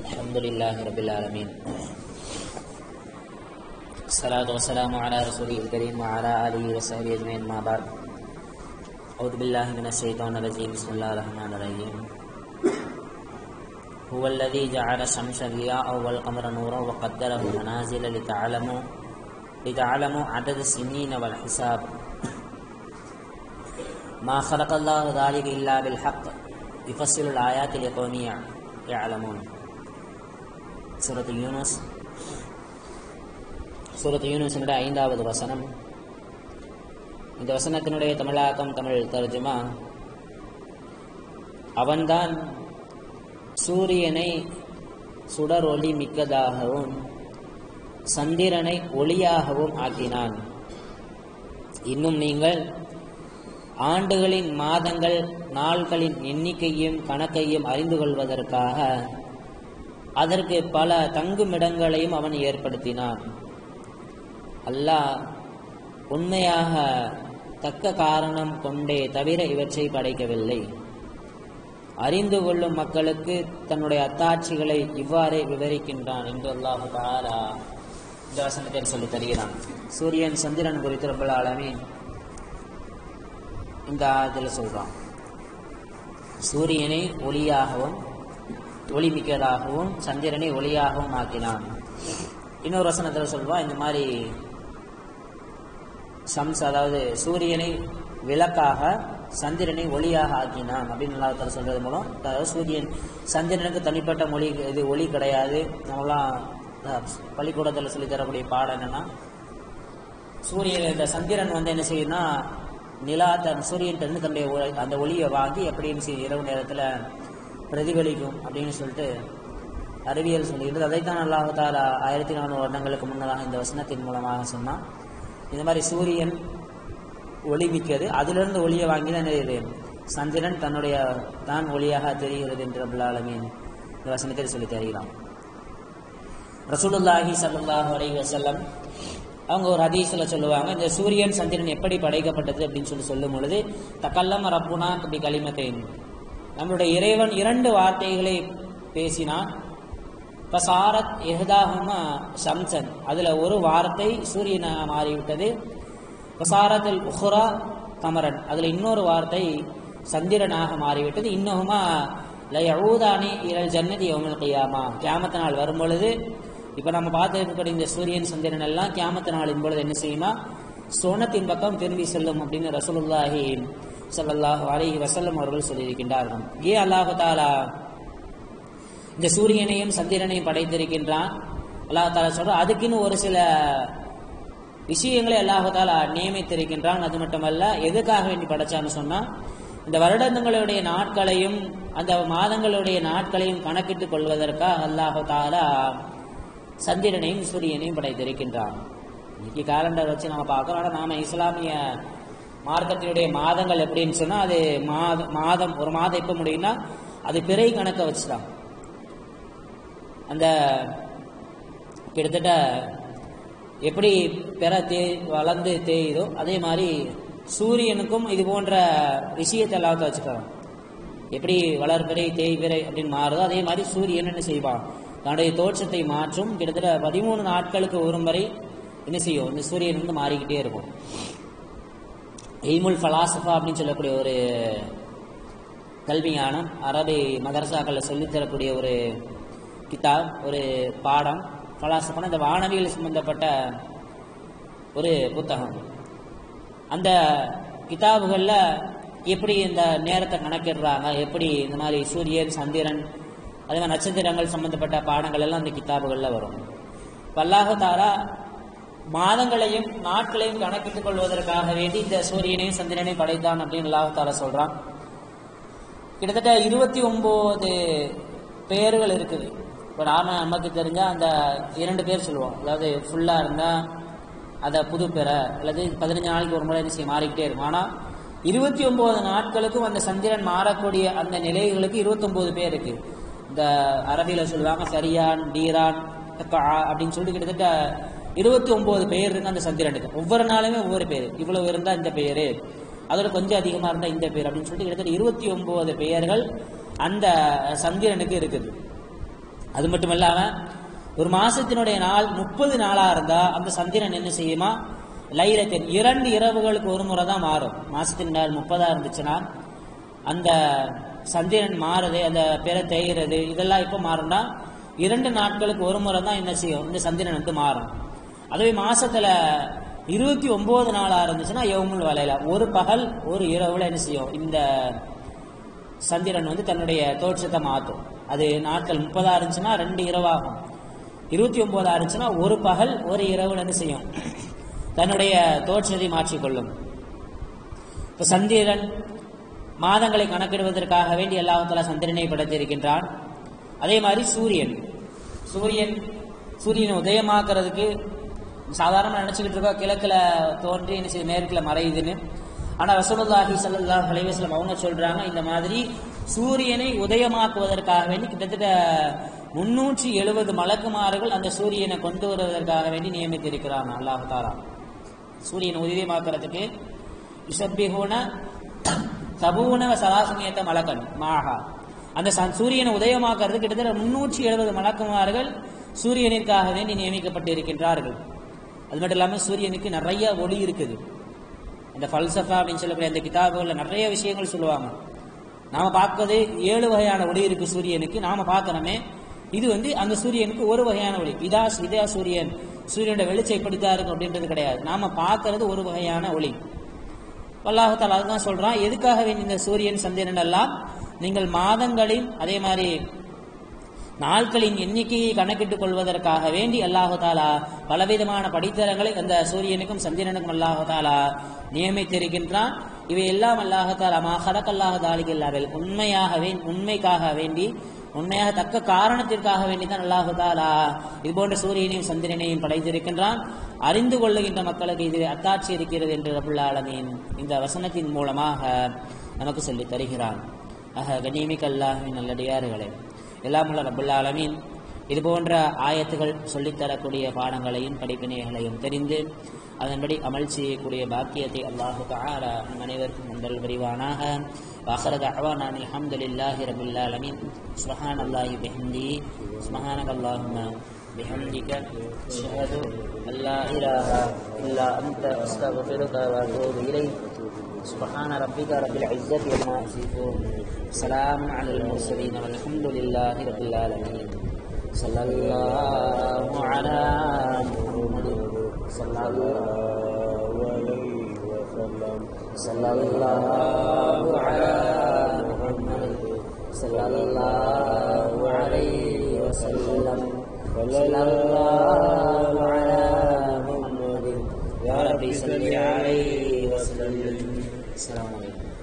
الحمد لله رب العالمين الصلاة والسلام على رسوله الكريم وعلى آله وصحبه أجمعين ما بعد أعوذ بالله من الشيطان الرجيم بسم الله الرحمن الرحيم هو الذي جعل الشمس ضياء والقمر نورا وقدره منازل لتعلموا لتعلموا عدد السنين والحساب ما خلق الله ذلك إلا بالحق يفصل الآيات لقوم يعلمون சூரத் யூனுஸ் சூரத் யூனுஸினுடைய ஐந்தாவது வசனம் இந்த வசனத்தினுடைய தமிழாக்கம் தமிழ் தர்ஜுமா அவன்தான் சூரியனை சுடர் ஒளி மிக்கதாகவும் சந்திரனை ஒளியாகவும் ஆக்கினான் இன்னும் நீங்கள் ஆண்டுகளின் மாதங்கள் நாள்களின் எண்ணிக்கையும் கணக்கையும் அறிந்து கொள்வதற்காக அதற்கு பல தங்குமிடங்களையும் அவன் ஏற்படுத்தினான் அல்லாஹ் உண்மையாக தக்க காரணம் கொண்டே தவிர இவற்றை படைக்கவில்லை அறிந்து கொள்ளும் மக்களுக்கு தன்னுடைய அத்தாட்சிகளை இவ்வாறே விவரிக்கின்றான் என்று அல்லாஹு தாலா இந்த வசனத்தில் சொல்லி தருகிறான் சூரியன் சந்திரன் குறித்து ரப்பல் ஆலமீன் இந்த ஆயத்தில் சொல்றான் சூரியனை ஒளியாகவும் ஒளி மிக்கதாகவும் சந்திரனை ஒளியாகவும் ஆக்கினான் இன்னொரு வசனத்தில் சொல்வான் இந்த மாதிரி சம்ஸ் அதாவது சூரியனை விளக்காக சந்திரனை ஒளியாக ஆக்கினான் அப்படின்னு நல்லா சொல்றது மூலம் அதாவது சூரியன் சந்திரனுக்கு தனிப்பட்ட மொழி இது ஒளி கிடையாது நம்மளாம் பள்ளிக்கூடத்தில் சொல்லி தரக்கூடிய பாடம் என்னன்னா சூரியன் இந்த சந்திரன் வந்து என்ன செய்யும்னா நிலா தன் சூரியன் இருந்து தன்னுடைய அந்த ஒளியை வாங்கி எப்படின்னு செய்யும் இரவு நேரத்தில் பிரதிபலிக்கும் அப்படின்னு சொல்லிட்டு அறிவியல் சொல்லியிருந்தது அதைத்தான் அல்லாஹால ஆயிரத்தி நானூறு வருடங்களுக்கு முன்னதாக இந்த வசனத்தின் மூலமாக சொன்னான் இந்த மாதிரி சூரியன் ஒளி மிக்கது அதிலிருந்து ஒளியை வாங்கி தான் நிறைய சந்திரன் தன்னுடைய தான் ஒளியாக தெரிகிறது என்று அபுல்லாலமீன் இந்த வசனத்தில் சொல்லி தருகிறான் ரசூலுல்லாஹி சல்லாஹூ அலி வசல்லம் அவங்க ஒரு ஹதீஸில் சொல்லுவாங்க இந்த சூரியன் சந்திரன் எப்படி படைக்கப்பட்டது அப்படின்னு சொல்லி சொல்லும் பொழுது தக்கல்லம் ரப்புனா அப்படி களிமத்தேன் நம்மளுடைய இறைவன் இரண்டு வார்த்தைகளை பேசினான் பசாரத் எஹதாகுமா சம்சன் அதுல ஒரு வார்த்தை சூரியனாக மாறிவிட்டது பசாரத்தில் உஹ்ரா கமரன் அதுல இன்னொரு வார்த்தை சந்திரனாக மாறிவிட்டது இன்னுமா லயூதானி இரல் ஜன்னதி யோமல் கையாமா கியாமத்த நாள் வரும் பொழுது இப்ப நம்ம பார்த்து இருக்கக்கூடிய இந்த சூரியன் சந்திரன் எல்லாம் கியாமத்த நாளின் பொழுது என்ன செய்யுமா சோனத்தின் பக்கம் திரும்பி செல்லும் அப்படின்னு ரசூலுல்லாஹி சல்லாஹ் அலிஹி வசல்லம் அவர்கள் சொல்லியிருக்கின்றார்கள் ஏன் அல்லாஹு தாலா இந்த சூரியனையும் சந்திரனையும் படைத்திருக்கின்றான் அல்லாஹ் தாலா சொல்ற அதுக்குன்னு ஒரு சில விஷயங்களை அல்லாஹு தாலா நியமித்திருக்கின்றான் அது மட்டுமல்ல எதுக்காக வேண்டி படைச்சான்னு சொன்னா இந்த வருடங்களுடைய நாட்களையும் அந்த மாதங்களுடைய நாட்களையும் கணக்கிட்டுக் கொள்வதற்காக அல்லாஹு தாலா சந்திரனையும் சூரியனையும் படைத்திருக்கின்றான் இன்னைக்கு காலண்டர் வச்சு நம்ம பார்க்கிறோம் ஆனால் நாம இஸ்லாமிய மார்க்கத்தினுடைய மாதங்கள் எப்படின்னு சொன்னா அது மாதம் மாதம் ஒரு மாதம் எப்ப முடியும்னா அது பிறை கணக்க வச்சுதான் அந்த கிட்டத்தட்ட எப்படி பிற தே வளர்ந்து தேயுதோ அதே மாதிரி சூரியனுக்கும் இது போன்ற விஷயத்தை எல்லாத்தையும் வச்சுக்கலாம் எப்படி வளர்பிறை தேய்பிறை அப்படின்னு மாறுதோ அதே மாதிரி சூரியன் என்ன செய்வான் தன்னுடைய தோற்றத்தை மாற்றும் கிட்டத்தட்ட பதிமூணு நாட்களுக்கு ஒரு முறை என்ன செய்யும் இந்த சூரியன் வந்து மாறிக்கிட்டே இருக்கும் எய்முல் ஃபலாசஃபா அப்படின்னு சொல்லக்கூடிய ஒரு கல்விஞானம் அரபி மதரசாக்களில் சொல்லித்தரக்கூடிய ஒரு கிதாப் ஒரு பாடம் ஃபலாசஃபான இந்த வானவியல் சம்பந்தப்பட்ட ஒரு புத்தகம் அந்த கிதாபுகளில் எப்படி இந்த நேரத்தை கணக்கிடுறாங்க எப்படி இந்த மாதிரி சூரியன் சந்திரன் அதே மாதிரி நட்சத்திரங்கள் சம்பந்தப்பட்ட பாடங்கள் எல்லாம் அந்த கிதாபுகளில் வரும் பல்லாக தாரா மாதங்களையும் நாட்களையும் கணக்கிட்டுக் கொள்வதற்காக வேண்டி இந்த சூரியனையும் சந்திரனையும் படைத்தான் அப்படின்னு அல்லாஹால சொல்றான் கிட்டத்தட்ட இருபத்தி ஒன்பது பெயர்கள் இருக்குது இப்போ நாம நமக்கு தெரிஞ்ச அந்த இரண்டு பேர் சொல்லுவோம் அதாவது ஃபுல்லா இருந்தா அதை புது பெற அல்லது பதினஞ்சு நாளைக்கு ஒரு முறை என்ன மாறிக்கிட்டே இருக்கும் ஆனா இருபத்தி ஒன்பது நாட்களுக்கும் அந்த சந்திரன் மாறக்கூடிய அந்த நிலைகளுக்கு இருபத்தொன்பது பேர் இருக்கு இந்த அரபியில சொல்லுவாங்க சரியான் டீரான் அப்படின்னு சொல்லிட்டு கிட்டத்தட்ட இருபத்தி ஒன்பது பெயர் இருக்கு அந்த சந்திரனுக்கு ஒவ்வொரு நாளுமே ஒவ்வொரு பேர் இவ்வளவு இருந்தா இந்த பெயரு அதோட கொஞ்சம் அதிகமா இருந்தா இந்த பேர் அப்படின்னு சொல்லிட்டு கிட்டத்தட்ட இருபத்தி ஒன்பது பெயர்கள் அந்த சந்திரனுக்கு இருக்குது அது மட்டும் இல்லாம ஒரு மாசத்தினுடைய நாள் முப்பது நாளா இருந்தா அந்த சந்திரன் என்ன செய்யுமா லைலத்தின் இரண்டு இரவுகளுக்கு ஒரு முறை தான் மாறும் மாசத்தின் நாள் முப்பதா இருந்துச்சுன்னா அந்த சந்திரன் மாறுது அந்த பிற தேய்கிறது இதெல்லாம் எப்போ மாறும்னா இரண்டு நாட்களுக்கு ஒரு முறை தான் என்ன செய்யும் இந்த சந்திரன் வந்து மாறும் அதுவே மாசத்துல இருபத்தி ஒன்பது நாளா இருந்துச்சுன்னா யவுமுல் வலையில ஒரு பகல் ஒரு இரவுல என்ன செய்யும் இந்த சந்திரன் வந்து தன்னுடைய தோற்றத்தை மாற்றும் அது நாட்கள் முப்பதா இருந்துச்சுன்னா ரெண்டு இரவாகும் இருபத்தி ஒன்பதா இருந்துச்சுன்னா ஒரு பகல் ஒரு இரவுல என்ன செய்யும் தன்னுடைய தோற்றத்தை மாற்றிக்கொள்ளும் இப்ப சந்திரன் மாதங்களை கணக்கிடுவதற்காக வேண்டி அல்லாஹால சந்திரனை படைத்திருக்கின்றான் அதே மாதிரி சூரியன் சூரியன் சூரியனை உதயமாக்குறதுக்கு சாதாரண நினைச்சுக்கிட்டு இருக்கோம் கிழக்குல தோன்றி என்ன செய்யுது மேற்குல மறையுதுன்னு ஆனா ரசூலுல்லாஹி ஸல்லல்லாஹு அலைஹி வஸல்லம் அவங்க சொல்றாங்க இந்த மாதிரி சூரியனை உதயமாக்குவதற்காக வேண்டி கிட்டத்தட்ட முன்னூற்றி எழுபது மலக்குமார்கள் அந்த சூரியனை கொண்டு வருவதற்காக வேண்டி நியமித்திருக்கிறாங்க அல்லாஹ் தாலா சூரியனை உதயமாக்குறதுக்கு யுசப்பிஹூன சபூன சலாசுமியத்த மலக்கன் மாஹா அந்த ச- சூரியனை உதயமாக்குறது கிட்டத்தட்ட முன்னூற்றி எழுபது மலக்குமார்கள் சூரியனிற்காக வேண்டி நியமிக்கப்பட்டு இருக்கின்றார்கள் அது மட்டும் இல்லாமல் சூரியனுக்கு நிறைய ஒளி இருக்குது அந்த ஃபல்சஃபா அப்படின்னு சொல்லக்கூடிய அந்த கிதாபுகள்ல நிறைய விஷயங்கள் சொல்லுவாங்க நாம பார்ப்பது ஏழு வகையான ஒளி இருக்கு சூரியனுக்கு நாம பார்க்கணுமே இது வந்து அந்த சூரியனுக்கு ஒரு வகையான ஒளி இதா இதா சூரியன் சூரியனோட வெளிச்சம் இப்படித்தான் இருக்கும் அப்படின்றது கிடையாது நாம பார்க்கறது ஒரு வகையான ஒளி அல்லாஹால அதுதான் சொல்றான் எதுக்காக வேண்டி இந்த சூரியன் சந்திரன் எல்லாம் நீங்கள் மாதங்களின் அதே மாதிரி நாட்களின் எண்ணிக்கையை கணக்கிட்டுக் கொள்வதற்காக வேண்டி அல்லாஹு தாலா பலவிதமான படித்தரங்களை அந்த சூரியனுக்கும் சந்திரனுக்கும் அல்லாஹு தாலா நியமித்திருக்கின்றான் இவை எல்லாம் அல்லாஹு தாலா மா ஹலக்கல்லாஹு தாலிகில்லாவில் உண்மையாகவே உண்மைக்காக வேண்டி உண்மையாக தக்க காரணத்திற்காக வேண்டி தான் அல்லாஹு தாலா இது போன்ற சூரியனையும் சந்திரனையும் படைத்திருக்கின்றான் அறிந்து கொள்ளுகின்ற மக்களுக்கு இது அத்தாட்சி இருக்கிறது என்று ரபுல் ஆலமீன் இந்த வசனத்தின் மூலமாக நமக்கு சொல்லித் தருகிறான் ஆக கண்ணியமிக்க அல்லாஹின் நல்லடியார்களே எல்லாம் உள்ள ரபுல் ஆலமீன் இது போன்ற ஆயத்துகள் சொல்லித்தரக்கூடிய பாடங்களையும் படிப்பினைகளையும் தெரிந்து அதன்படி அமல் செய்யக்கூடிய பாக்கியத்தை அல்லாஹு தஆலா நம் அனைவருக்கும் உண்டல் புரிவானாக واخر دعوانا ان الحمد لله رب العالمين سبحان الله بحمده سبحانك اللهم بحمدك اشهد ان لا اله الا انت استغفرك واتوب اليك سبحان ربك رب العزه عما يصفون سلام على المرسلين والحمد لله رب العالمين صلى الله على محمد صلى الله عليه وسلم صلى الله على محمد صلى الله عليه وسلم صلى الله على محمد يا ربي صل عليه وسلم السلام عليكم